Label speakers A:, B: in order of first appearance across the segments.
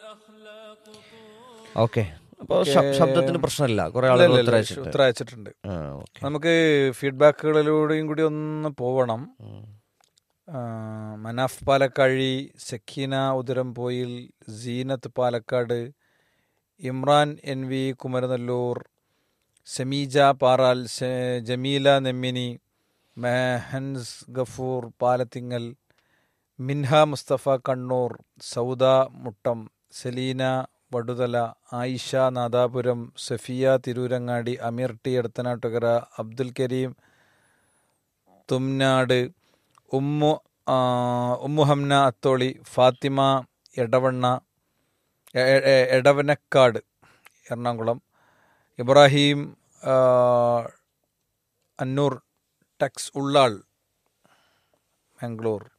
A: Okay അപ്പോൾ ശബ്ദത്തിന് പ്രശ്നമില്ല കുറെ ആളുകൾ
B: ഇല്ല, ഇല്ല,
A: ഉത്തരവിച്ചിട്ട്
B: ഉത്തരം അയച്ചിട്ടുണ്ട്
A: ആ ഓക്കെ
B: നമുക്ക് ഫീഡ്ബാക്കുകളിലൂടെയും കൂടി ഒന്ന് പോവണം ആ, മനാഫ് പാലക്കാഴി സക്കീന ഉദരംപോയിൽ സീനത്ത് പാലക്കാട് ഇമ്രാൻ എൻ വി കുമരനെല്ലൂർ സമീജ പാറാൽ സെ- ജമീല നെമ്മിനി മെഹൻസ് ഗഫൂർ പാലത്തിങ്ങൽ മിൻഹ മുസ്തഫ കണ്ണൂർ സൗദ മുട്ടം സെലീന വടുതല ആയിഷ നാദാപുരം സഫിയ തിരൂരങ്ങാടി അമീർ ടി എടത്തനാട്ടുകര അബ്ദുൽ കരീം തുംനാട് ഉമ്മു ആ, ഉമ്മു ഹംന അത്തോളി ഫാത്തിമ എടവണ്ണ എ- എ- എടവനക്കാട് എറണാകുളം ഇബ്രാഹിം ആ, അന്നൂർ ടെക്സ് ഉള്ളാൾ ബാംഗ്ലൂർ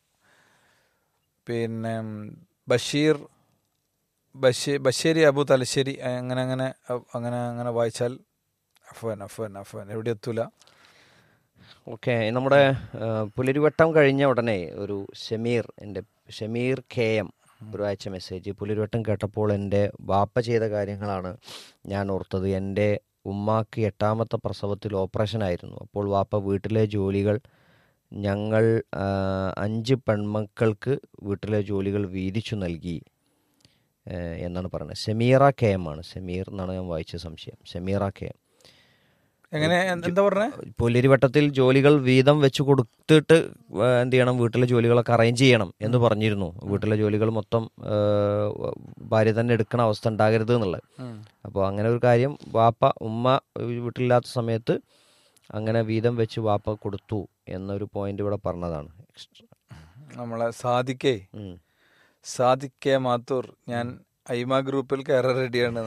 B: പിന്നെ ബഷീർ ബഷീർ ബഷേരി അബു തലശ്ശേരി അങ്ങനെ അങ്ങനെ അ- അങ്ങനെ അങ്ങനെ വായിച്ചാൽ അഫ്വാൻ അഫ്വാൻ അഫ്വാൻ എവിടെ എത്തൂല
A: ഓക്കെ നമ്മുടെ ആ, പുലരിവട്ടം കഴിഞ്ഞ ഉടനെ ഒരു ഷമീർ എൻ്റെ ഷമീർ കെ എം ഒരു അയച്ച മെസ്സേജ് പുലരിവട്ടം കേട്ടപ്പോൾ എൻ്റെ വാപ്പ ചെയ്ത കാര്യങ്ങളാണ് ഞാൻ ഓർത്തത് എൻ്റെ ഉമ്മാക്ക് എട്ടാമത്തെ പ്രസവത്തിൽ ഓപ്പറേഷൻ ആയിരുന്നു അപ്പോൾ വാപ്പ വീട്ടിലെ ജോലികൾ ഞങ്ങൾ ആ, അഞ്ച് പെൺമക്കൾക്ക് വീട്ടിലെ ജോലികൾ വീതിച്ചു നൽകി ഏ, എന്നാണ് പറയുന്നത് സെമീറ കെ എം ആണ് സെമീർ എന്നാണ് ഞാൻ വായിച്ച സംശയം സെമീറ കെ എം
B: എങ്ങനെ എന്ത് എന്താ പറഞ്ഞേ
A: പുലരിവട്ടത്തിൽ ജോലികൾ വീതം വെച്ച് കൊടുത്തിട്ട് ആ, എന്ത് ചെയ്യണം വീട്ടിലെ ജോലികളൊക്കെ അറേഞ്ച് ചെയ്യണം എന്ന് പറഞ്ഞിരുന്നു വീട്ടിലെ ജോലികൾ മൊത്തം ആ, ഭാര്യ തന്നെ എടുക്കണ അവസ്ഥ ഉണ്ടാകരുത് എന്നുള്ളത് അപ്പോൾ അങ്ങനെ ഒരു കാര്യം വാപ്പ ഉമ്മ വീട്ടിലില്ലാത്ത സമയത്ത് അങ്ങനെ വീതം വെച്ച് വാപ്പ കൊടുത്തു എന്നൊരു പോയിന്റ് ഇവിടെ പറഞ്ഞതാണ്
B: നമ്മളെ സാദിക്കേ
A: ഉം.
B: സാദിക്കേ മാത്തൂർ ഞാൻ ഐമ ഗ്രൂപ്പിൽ കയറാൻ റെഡിയാണ്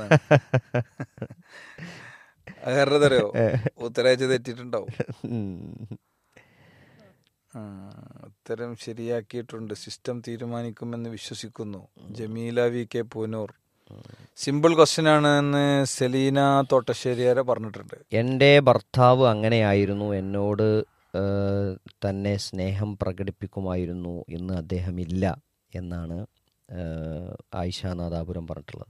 B: കയറതറിയോ ഉത്തരാഴ്ച തെറ്റിട്ടുണ്ടാവും
A: ഉം.
B: ആ, ഉത്തരം ശരിയാക്കിയിട്ടുണ്ട് സിസ്റ്റം തീരുമാനിക്കുമെന്ന് വിശ്വസിക്കുന്നു Jameela V K Poonoor simple question ആണ് എന്ന് സെലീന തോട്ടശ്ശേരിയാരെ പറഞ്ഞിട്ടുണ്ട്
A: എൻ്റെ ഭർത്താവ് അങ്ങനെയായിരുന്നു എന്നോട് ആ, തന്നെ സ്നേഹം പ്രകടിപ്പിക്കുമായിരുന്നു ഇന്ന് അദ്ദേഹം ഇല്ല എന്നാണ് ആ, ആയിഷ നാദാപുരം പറഞ്ഞിട്ടുള്ളത്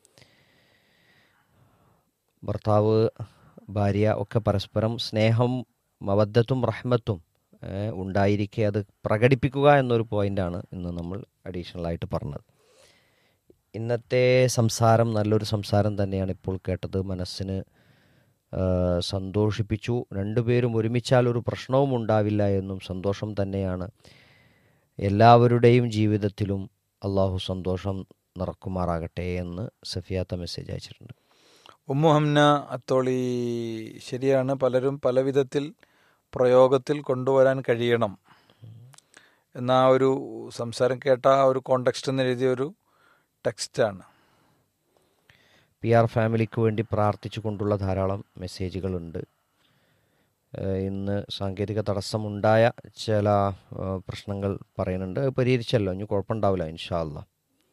A: ഭർത്താവ് ഭാര്യ ഒക്കെ പരസ്പരം സ്നേഹം മവദ്ദത്തും റഹ്മത്തും ഏ, ഉണ്ടായിരിക്കെ അത് പ്രകടിപ്പിക്കുക എന്നൊരു പോയിൻ്റാണ് ഇന്ന് നമ്മൾ അഡീഷണൽ ആയിട്ട് പറഞ്ഞത് ഇന്നത്തെ സംസാരം നല്ലൊരു സംസാരം തന്നെയാണ് ഇപ്പോൾ കേട്ടത് മനസ്സിന് ആ, സന്തോഷിപ്പിച്ചു രണ്ടുപേരും ഒരുമിച്ചാൽ ഒരു പ്രശ്നവും ഉണ്ടാവില്ല എന്നും സന്തോഷം തന്നെയാണ് എല്ലാവരുടെയും ജീവിതത്തിലും അള്ളാഹു സന്തോഷം നിറക്കുമാറാകട്ടെ എന്ന് സഫിയാത്ത മെസ്സേജ് അയച്ചിട്ടുണ്ട്
B: ഉമ്മു ഹംന അത്തോളി ശരിയാണ് പലരും പല വിധത്തിൽ പ്രയോഗത്തിൽ കൊണ്ടുവരാൻ കഴിയണം എന്ന ആ ഒരു സംസാരം കേട്ട ആ ഒരു കോണ്ടെക്സ്റ്റ് എന്ന് എഴുതിയ ഒരു ടെക്സ്റ്റാണ്
A: പി ആർ ഫാമിലിക്ക് വേണ്ടി പ്രാർത്ഥിച്ചു കൊണ്ടുള്ള ധാരാളം മെസ്സേജുകളുണ്ട് ഏഹ് ഇന്ന് സാങ്കേതിക തടസ്സമുണ്ടായ ചില ഏഹ് പ്രശ്നങ്ങൾ പറയുന്നുണ്ട് അത് പരിഹരിച്ചല്ലോ ഇനി കുഴപ്പമുണ്ടാവില്ല ഇൻഷാ അല്ലാ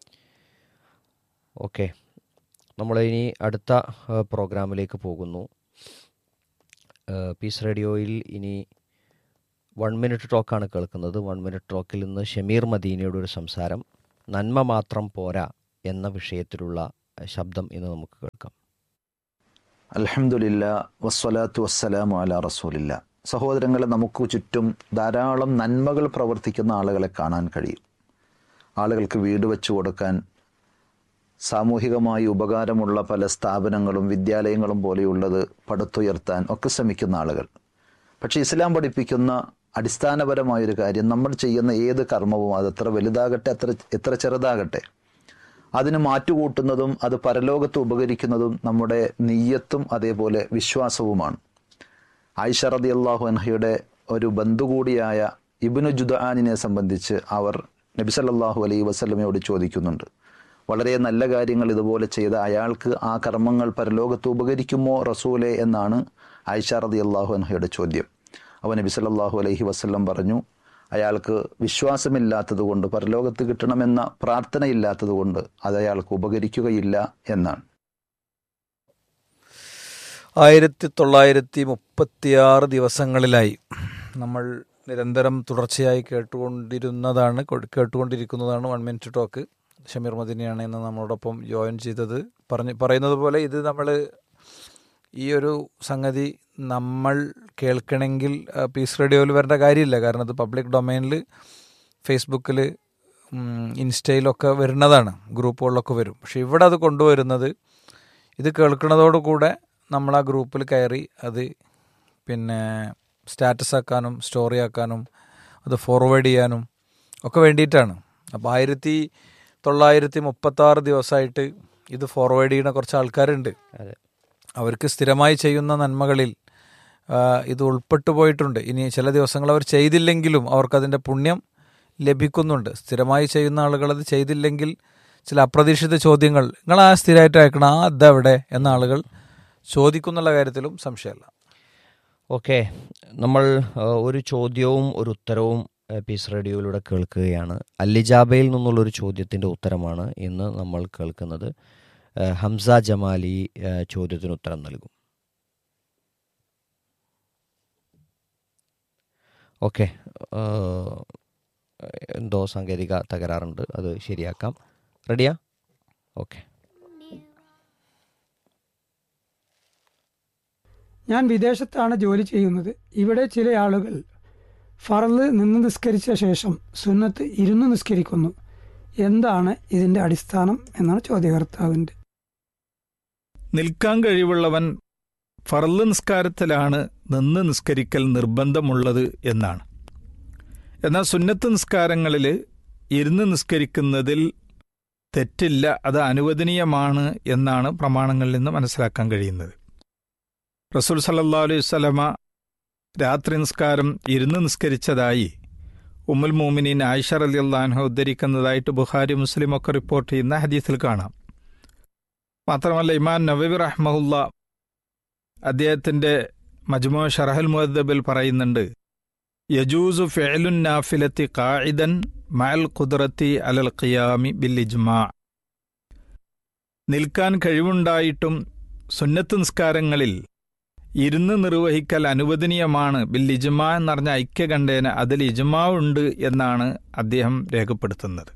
A: ഓക്കെ നമ്മൾ ഇനി അടുത്ത ഏഹ് പ്രോഗ്രാമിലേക്ക് പോകുന്നു ഏഹ് പീസ് റേഡിയോയിൽ ഇനി വൺ മിനിറ്റ് ടോക്കാണ് കേൾക്കുന്നത് വൺ മിനിറ്റ് ടോക്കിൽ നിന്ന് ഷമീർ മദീനയുടെ ഒരു സംസാരം നന്മ മാത്രം പോരാ എന്ന വിഷയത്തിലുള്ള ഏഹ് ശബ്ദം ഇന്ന് നമുക്ക് കേൾക്കാം
C: അൽഹംദുലില്ല വസ്സലാത്തു വസ്സലാമു അല റസൂലില്ല സഹോദരങ്ങളെ നമുക്ക് ചുറ്റും ധാരാളം നന്മകൾ പ്രവർത്തിക്കുന്ന ആളുകളെ കാണാൻ കഴിയും ആളുകൾക്ക് വീട് വെച്ചു കൊടുക്കാൻ സാമൂഹികമായി ഉപകാരമുള്ള പല സ്ഥാപനങ്ങളും വിദ്യാലയങ്ങളും പോലെയുള്ളത് പടുത്തുയർത്താൻ ഒക്കെ ശ്രമിക്കുന്ന ആളുകൾ പക്ഷേ ഇസ്ലാം പഠിപ്പിക്കുന്ന അടിസ്ഥാനപരമായൊരു കാര്യം നമ്മൾ ചെയ്യുന്ന ഏത് കർമ്മവും അത് എത്ര വലുതാകട്ടെ അത്ര എത്ര ചെറുതാകട്ടെ അതിന് മാറ്റുകൂട്ടുന്നതും അത് പരലോകത്ത് ഉപകരിക്കുന്നതും നമ്മുടെ നെയ്യത്തും അതേപോലെ വിശ്വാസവുമാണ് ആയിഷ റതി അള്ളാഹു അൻഹയുടെ ഒരു ബന്ധു കൂടിയായ ഇബിനു ജുദാനിനെ സംബന്ധിച്ച് അവർ നബി സല്ലല്ലാഹു അലൈഹി വസല്ലമയോട് ചോദിക്കുന്നുണ്ട് വളരെ നല്ല കാര്യങ്ങൾ ഇതുപോലെ ചെയ്ത അയാൾക്ക് ആ കർമ്മങ്ങൾ പരലോകത്ത് ഉപകരിക്കുമോ റസൂലെ എന്നാണ് ആയിഷ റതി അള്ളാഹു അൻഹയുടെ ചോദ്യം അവ നബി സല്ലല്ലാഹു അലൈഹി വസല്ലം പറഞ്ഞു അയാൾക്ക് വിശ്വാസമില്ലാത്തത് കൊണ്ട് പരലോകത്ത് കിട്ടണമെന്ന പ്രാർത്ഥനയില്ലാത്തത് കൊണ്ട് അത് അയാൾക്ക് ഉപകരിക്കുകയില്ല എന്നാണ്
B: ആയിരത്തി തൊള്ളായിരത്തി മുപ്പത്തിയാറ് ദിവസങ്ങളിലായി നമ്മൾ നിരന്തരം തുടർച്ചയായി കേട്ടുകൊണ്ടിരുന്നതാണ് കൊ- കേട്ടുകൊണ്ടിരിക്കുന്നതാണ് വൺ മിനിറ്റ് ടോക്ക് ഷമീർ മദിനിയാണ് ഇന്ന് നമ്മളോടൊപ്പം ജോയിൻ ചെയ്തത് പറഞ്ഞ് പറയുന്നത് പോലെ ഇത് നമ്മൾ ഈ ഒരു സംഗതി നമ്മൾ കേൾക്കണമെങ്കിൽ ആ, പീസ് റേഡിയോയിൽ വരേണ്ട കാര്യമില്ല കാരണം അത് പബ്ലിക് ഡൊമൈനിൽ ഫേസ്ബുക്കിൽ ഇൻസ്റ്റയിലൊക്കെ വരുന്നതാണ് ഗ്രൂപ്പുകളിലൊക്കെ വരും പക്ഷെ ഇവിടെ അത് കൊണ്ടുവരുന്നത് ഇത് കേൾക്കുന്നതോടുകൂടെ നമ്മൾ ആ ഗ്രൂപ്പിൽ കയറി അത് പിന്നെ സ്റ്റാറ്റസ് ആക്കാനും സ്റ്റോറി ആക്കാനും അത് ഫോർവേഡ് ചെയ്യാനും ഒക്കെ വേണ്ടിയിട്ടാണ് അപ്പോൾ ആയിരത്തി തൊള്ളായിരത്തി മുപ്പത്താറ് ദിവസമായിട്ട് ഇത് ഫോർവേഡ് ചെയ്യുന്ന കുറച്ച് ആൾക്കാരുണ്ട്
A: അതെ
B: അവർക്ക് സ്ഥിരമായി ചെയ്യുന്ന നന്മകളിൽ ആ, ഇത് ഉൾപ്പെട്ടു പോയിട്ടുണ്ട് ഇനി ചില ദിവസങ്ങൾ അവർ ചെയ്തില്ലെങ്കിലും അവർക്കതിൻ്റെ പുണ്യം ലഭിക്കുന്നുണ്ട് സ്ഥിരമായി ചെയ്യുന്ന ആളുകൾ അത് ചെയ്തില്ലെങ്കിൽ ചില അപ്രതീക്ഷിത ചോദ്യങ്ങൾ നിങ്ങൾ ആ സ്ഥിരമായിട്ട് അയക്കണം ആ അതെവിടെ എന്ന ആളുകൾ ചോദിക്കുന്നുള്ള കാര്യത്തിലും സംശയമല്ല
A: ഓക്കെ നമ്മൾ ആ, ഒരു ചോദ്യവും ഒരു ഉത്തരവും ആ, പീസ് റേഡിയോയിലൂടെ കേൾക്കുകയാണ് അല്ലിജാബയിൽ നിന്നുള്ളൊരു ചോദ്യത്തിൻ്റെ ഉത്തരമാണ് ഇന്ന് നമ്മൾ കേൾക്കുന്നത് ആ, ഹംസ ജമാലി ആ, ചോദ്യത്തിന് ഉത്തരം നൽകും ഓക്കെ ആ, എന്തോ സാങ്കേതിക തകരാറുണ്ട് അത് ശരിയാക്കാം റെഡിയാ ഓക്കെ
D: ഞാൻ വിദേശത്താണ് ജോലി ചെയ്യുന്നത് ഇവിടെ ചില ആളുകൾ ഫറല് നിന്ന് നിസ്കരിച്ച ശേഷം സുന്നത്ത് ഇരുന്ന് നിസ്കരിക്കുന്നു എന്താണ് ഇതിന്റെ അടിസ്ഥാനം എന്നാണ് ചോദ്യകർത്താവിന്റെ
E: നിൽക്കാൻ കഴിവുള്ളവൻ ഫർള് നിസ്കാരത്തിലാണ് നിന്ന് നിസ്കരിക്കൽ നിർബന്ധമുള്ളത് എന്നാണ് എന്നാൽ സുന്നത്ത് നിസ്കാരങ്ങളിൽ ഇരുന്ന് നിസ്കരിക്കുന്നതിൽ തെറ്റില്ല അത് അനുവദനീയമാണ് എന്നാണ് പ്രമാണങ്ങളിൽ നിന്ന് മനസ്സിലാക്കാൻ കഴിയുന്നത് റസൂൽ സല്ലല്ലാഹു അലൈഹി വസല്ലമ രാത്രി നിസ്കാരം ഇരുന്ന് നിസ്കരിച്ചതായി ഉമ്മുൽ മോമിനീൻ ആയിഷ റളിയല്ലാഹു ഉദ്ധരിക്കുന്നതായിട്ട് ബുഖാരി മുസ്ലിം ഒക്കെ റിപ്പോർട്ട് ചെയ്യുന്ന ഹദീസിൽ കാണാം മാത്രമല്ല ഇമാൻ നവവി റഹ്മുല്ല അദ്ദേഹത്തിന്റെ മജ്മു ഷറഹൽ മുഅദ്ദബിൽ പറയുന്നുണ്ട് യജൂസു ഫിഅലുൻ നാഫിലത്തി ഖായിദൻ മഅൽ ഖുദ്റത്തി അലൽ ഖിയാമി ബിൽ ഇജ്മാ നിൽക്കാൻ കഴിവുണ്ടായിട്ടും സുന്നത്ത് നിസ്കാരങ്ങളിൽ ഇരുന്ന് നിർവഹിക്കൽ അനുവദനീയമാണ് ബിൽ ഇജ്മാ എന്ന് പറഞ്ഞ ഐക്യകണ്ഠേന അതിൽ ഇജ്മാ ഉണ്ട് എന്നാണ് അദ്ദേഹം രേഖപ്പെടുത്തുന്നത്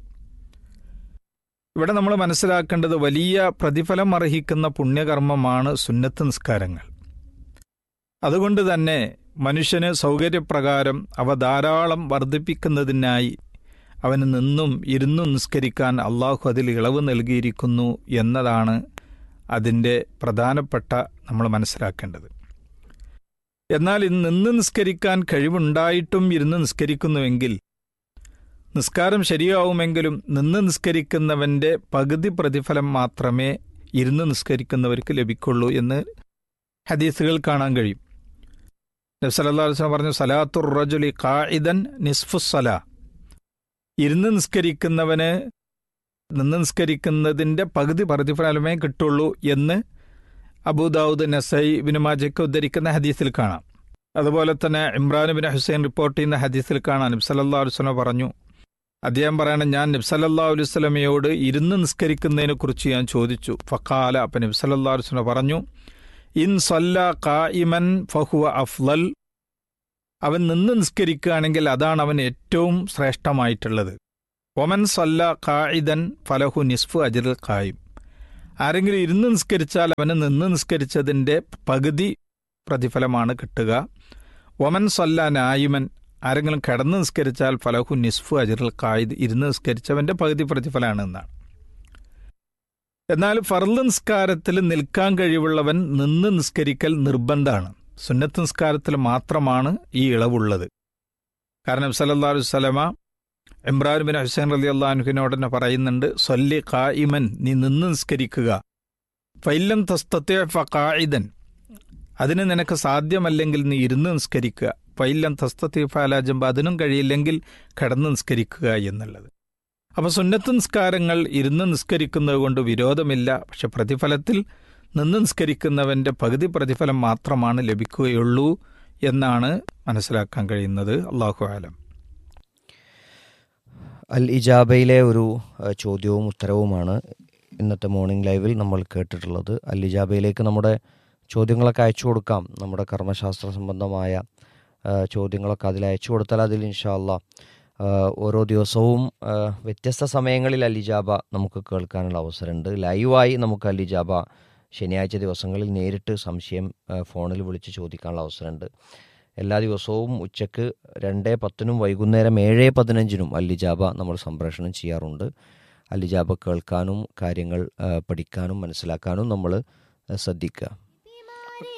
E: ഇവിടെ നമ്മൾ മനസ്സിലാക്കേണ്ടത് വലിയ പ്രതിഫലം അർഹിക്കുന്ന പുണ്യകർമ്മമാണ് സുന്നത്ത് നിസ്കാരങ്ങൾ അതുകൊണ്ട് തന്നെ മനുഷ്യന് സൗകര്യപ്രകാരം അവ ധാരാളം വർദ്ധിപ്പിക്കുന്നതിനായി അവന് നിന്നും ഇരുന്നും നിസ്കരിക്കാൻ അള്ളാഹു അതിൽ ഇളവ് നൽകിയിരിക്കുന്നു എന്നതാണ് അതിൻ്റെ പ്രധാനപ്പെട്ട നമ്മൾ മനസ്സിലാക്കേണ്ടത് എന്നാൽ ഇന്ന് നിന്ന് നിസ്കരിക്കാൻ കഴിവുണ്ടായിട്ടും ഇരുന്ന് നിസ്കരിക്കുന്നുവെങ്കിൽ നിസ്കാരം ശരിയാവുമെങ്കിലും നിന്ന് നിസ്കരിക്കുന്നവന്റെ പകുതി പ്രതിഫലം മാത്രമേ ഇരുന്ന് നിസ്കരിക്കുന്നവർക്ക് ലഭിക്കുള്ളൂ എന്ന് ഹദീസുകൾ കാണാൻ കഴിയും നബ്സല്ലാ വസ്ലം പറഞ്ഞു സലാത്തുർ റജുലി ഖായിദൻ നിസ്ഫുസല ഇരുന്ന് നിസ്കരിക്കുന്നവന് നിന്ന് നിസ്കരിക്കുന്നതിന്റെ പകുതി പ്രതിഫലമേ കിട്ടുള്ളൂ എന്ന് അബൂദാവൂദ് നസൈ ബിൻ മാജയ്ക്ക് ഉദ്ധരിക്കുന്ന ഹദീസിൽ കാണാം അതുപോലെ തന്നെ ഇമ്രാൻ ബിൻ ഹുസൈൻ റിപ്പോർട്ട് ചെയ്യുന്ന ഹദീസിൽ കാണാം നബ്സല്ലാ വസ്ലം പറഞ്ഞു അദ്ദേഹം പറയണം ഞാൻ നബ്സല്ലാ അലുസ്ലമയോട് ഇരുന്ന് നിസ്കരിക്കുന്നതിനെ കുറിച്ച് ഞാൻ ചോദിച്ചു ഫക്കാല അപ്പൊ നബ്സല്ലാ വസ്ലം പറഞ്ഞു ഇൻ സല്ല കായിമൻ ഫഹുവ അഫ്ലൽ അവൻ നിന്ന് നിസ്കരിക്കുകയാണെങ്കിൽ അതാണ് അവൻ ഏറ്റവും ശ്രേഷ്ഠമായിട്ടുള്ളത് ഒമൻ സല്ല കായിദൻ ഫലഹു നിസ്ഫു അജിൽ കായും ആരെങ്കിലും ഇരുന്ന് നിസ്കരിച്ചാൽ അവന് നിന്ന് നിസ്കരിച്ചതിൻ്റെ പകുതി പ്രതിഫലമാണ് കിട്ടുക ഒമൻ സല്ല നായിമൻ ആരെങ്കിലും കിടന്ന് നിസ്കരിച്ചാൽ ഫലഹു നിസ്ഫു അജിറുൽ കായിദ് ഇരുന്ന് നിസ്കരിച്ചവന്റെ പകുതി പ്രതിഫലമാണ് എന്നാണ് എന്നാൽ ഫർള് നിസ്കാരത്തിൽ നിൽക്കാൻ കഴിവുള്ളവൻ നിന്ന് നിസ്കരിക്കൽ നിർബന്ധമാണ് സുന്നത്ത് നിസ്കാരത്തിൽ മാത്രമാണ് ഈ ഇളവുള്ളത് കാരണം സല്ലല്ലാഹു അലൈഹി വസല്ലമ ഇമ്രാൻ ബിൻ ഹുസൈൻ റലി അള്ളാഹുവിനോട് തന്നെ പറയുന്നുണ്ട് സൊല്ലി ഖായിമൻ നീ നിന്ന് നിസ്കരിക്കുക ഫൈലം തസ്തത്തെ ഫായിദൻ അതിന് നിനക്ക് സാധ്യമല്ലെങ്കിൽ നീ ഇരുന്ന് നിസ്കരിക്കുക ഫൈലം തസ്തത്തെ ഫാലാജമ്പ് അതിനും കഴിയില്ലെങ്കിൽ കിടന്ന് നിസ്കരിക്കുക എന്നുള്ളത് അപ്പോൾ സുന്നത്ത് നിസ്കാരങ്ങൾ ഇരുന്ന് നിസ്കരിക്കുന്നത് കൊണ്ട് വിരോധമില്ല പക്ഷെ പ്രതിഫലത്തിൽ നിന്ന് നിസ്കരിക്കുന്നവന്റെ പകുതി പ്രതിഫലം മാത്രമാണ് ലഭിക്കുകയുള്ളൂ എന്നാണ് മനസ്സിലാക്കാൻ കഴിയുന്നത് അള്ളാഹു ആലം
A: അൽ ഇജാബയിലെ ഒരു ആ, ചോദ്യവും ഉത്തരവുമാണ് ഇന്നത്തെ മോർണിംഗ് ലൈവിൽ നമ്മൾ കേട്ടിട്ടുള്ളത് അൽ ഇജാബയിലേക്ക് നമ്മുടെ ചോദ്യങ്ങളൊക്കെ അയച്ചു കൊടുക്കാം നമ്മുടെ കർമ്മശാസ്ത്ര സംബന്ധമായ ആ, ചോദ്യങ്ങളൊക്കെ അതിൽ അയച്ചു കൊടുത്താൽ അതിൽ ഇൻഷാല്ല ആ, ഓരോ ദിവസവും ആ, വ്യത്യസ്ത സമയങ്ങളിൽ അലിജാബ നമുക്ക് കേൾക്കാനുള്ള അവസരമുണ്ട് ലൈവായി നമുക്ക് അലിജാബ ശനിയാഴ്ച ദിവസങ്ങളിൽ നേരിട്ട് സംശയം ആ, ഫോണിൽ വിളിച്ച് ചോദിക്കാനുള്ള അവസരമുണ്ട് എല്ലാ ദിവസവും ഉച്ചക്ക് രണ്ട് പത്തിനും വൈകുന്നേരം ഏഴ് പതിനഞ്ചിനും അല്ലിജാബ നമ്മൾ സംപ്രേഷണം ചെയ്യാറുണ്ട് അല്ലിജാബ കേൾക്കാനും കാര്യങ്ങൾ ആ, പഠിക്കാനും മനസ്സിലാക്കാനും നമ്മൾ ശ്രദ്ധിക്കുക